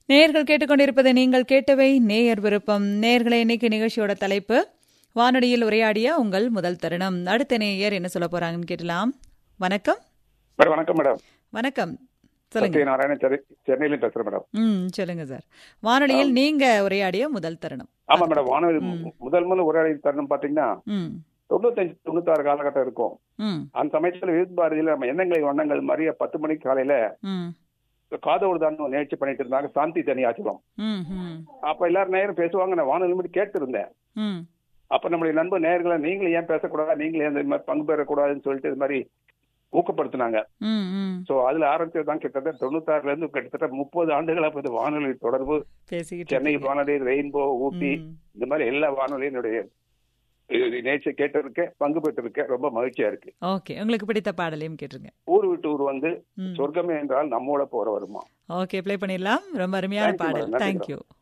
நேயர்கள் கேட்டுக்கொண்டிருப்பது நீங்கள் கேட்டவை நேயர் விருப்பம் நேயர்களை இன்னைக்கு நிகழ்ச்சியோட தலைப்பு வானொலியில் உரையாடிய உங்கள் முதல் தருணம் அடுத்த நேயர் என்ன சொல்ல போறாங்கன்னு கேட்டலாம் வணக்கம் மேடம் வணக்கம் மேடம் வணக்கம் சொல்லுங்க சத்யநாராயணன் சென்னை சென்னையில பேசுறேன் மேடம் ம் சொல்லுங்க சார் வானொலியில் நீங்க உரையாடிய முதல் தருணம் ஆமா மேடம் வானொலி முதல் முதல் உரையாடல் தருணம் பாத்தீங்கன்னா ம் தொண்ணூத்தஞ்சு தொண்ணூத்தாறு காலகட்டம் இருக்கும் ம் அந்த சமயத்துல விருத் பாரதியில நம்ம எண்ணங்களை வண்ணங்கள் மாதிரியே பத்து மணிக்கு காலையில ம் காதோடு தான் நிகழ்ச்சி பண்ணிட்டு இருந்தாங்க சாந்தி தனி ஆச்சலம் ம் ம் அப்ப எல்லாரும் நேரம் பேசுவாங்க நான் வானொலி மட்டும் கேட்டு இருந்தேன் ம் அப்ப நம்முடைய நண்பர் நேர்களை நீங்களும் ஏன் பேசக்கூடாது நீங்களும் ஏன் இந்த மாதிரி பங்கு பெறக்கூடாதுன்னு சொல்லிட்டு இது மாதிரி ஊக்கப்படுத்தினாங்க ம் ம் சோ அதுல ஆரம்பிச்சது தான் கிட்டத்தட்ட தொண்ணூத்தாறுல இருந்து கிட்டத்தட்ட முப்பது ஆண்டுகளா இப்ப வானொலி தொடர்பு பேசிக்கிட்டு சென்னை இருக்கீங்க. வானொலி ரெயின்போ ஊட்டி ம். இந்த மாதிரி எல்லா வானொலியும் என்னுடைய நேச்சர் கேட்டிருக்கேன் பங்கு பெற்றிருக்கேன் ரொம்ப மகிழ்ச்சியா இருக்கு ஓகே உங்களுக்கு பிடித்த பாடலையும் கேட்டுருங்க ஊர் விட்டு ஊர் வந்து ம். சொர்க்கமே என்றால் நம்மோட போற வருமா ஓகே ப்ளே பண்ணிடலாம் ரொம்ப அருமையான Thank you, பாடல் madam. நன்றி, தேங்க்யூ